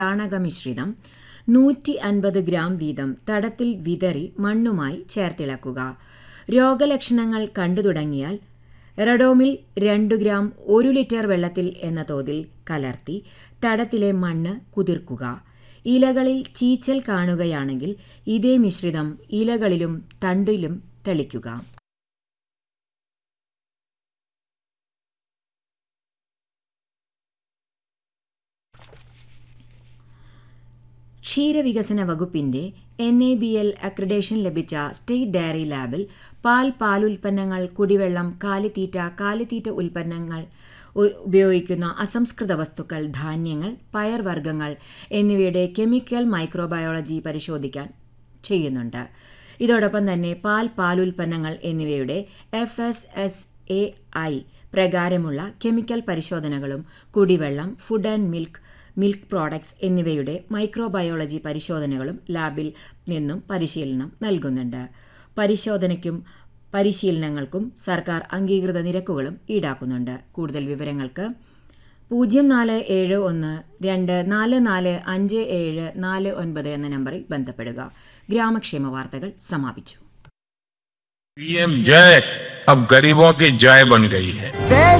ചാണകമിശ്രിതം നൂറ്റി അൻപത് ഗ്രാം വീതം തടത്തിൽ വിതറി മണ്ണുമായി ചേർത്തിളക്കുക രോഗലക്ഷണങ്ങൾ കണ്ടു തുടങ്ങിയാൽ റഡോമിൽ രണ്ടു ഗ്രാം ഒരു ലിറ്റർ വെള്ളത്തിൽ എന്ന തോതിൽ കലർത്തി തടത്തിലെ മണ്ണ് കുതിർക്കുക ഇലകളിൽ ചീച്ചൽ കാണുകയാണെങ്കിൽ ഇതേ മിശ്രിതം ഇലകളിലും തണ്ടിലും തെളിക്കുക ക്ഷീരവികസന വകുപ്പിന്റെ N A B L accreditation ലഭിച്ച സ്റ്റേറ്റ് ഡയറി ലാബിൽ പാൽ പാലുൽപ്പന്നങ്ങൾ കുടിവെള്ളം കാലിത്തീറ്റ കാലിത്തീറ്റ ഉൽപ്പന്നങ്ങൾ ഉപയോഗിക്കുന്ന അസംസ്കൃത വസ്തുക്കൾ ധാന്യങ്ങൾ പയർവർഗ്ഗങ്ങൾ എന്നിവയുടെ കെമിക്കൽ മൈക്രോബയോളജി പരിശോധിക്കാൻ ചെയ്യുന്നുണ്ട് ഇതോടൊപ്പം തന്നെ പാൽ പാലുൽപ്പന്നങ്ങൾ എന്നിവയുടെ F S S A I പ്രകാരമുള്ള കെമിക്കൽ പരിശോധനകളും കുടിവെള്ളം food and milk milk products എന്നിവയുടെ മൈക്രോബയോളജി പരിശോധനകളും ലാബിൽ നിന്നും പരിശീലനം നൽകുന്നുണ്ട് പരിശോധനയ്ക്കും പരിശീലനങ്ങൾക്കും സർക്കാർ അംഗീകൃത നിരക്കുകളും ഈടാക്കുന്നുണ്ട് കൂടുതൽ വിവരങ്ങൾക്ക് പൂജ്യം നാല് ഏഴ് ഒന്ന് രണ്ട് നാല് നാല് അഞ്ച് ഏഴ് നാല് ഒൻപത് എന്ന നമ്പറിൽ ബന്ധപ്പെടുക ഗ്രാമക്ഷേമ വാർത്തകൾ സമാപിച്ചു पीएम जय अब गरीबों की जय बन गई है देश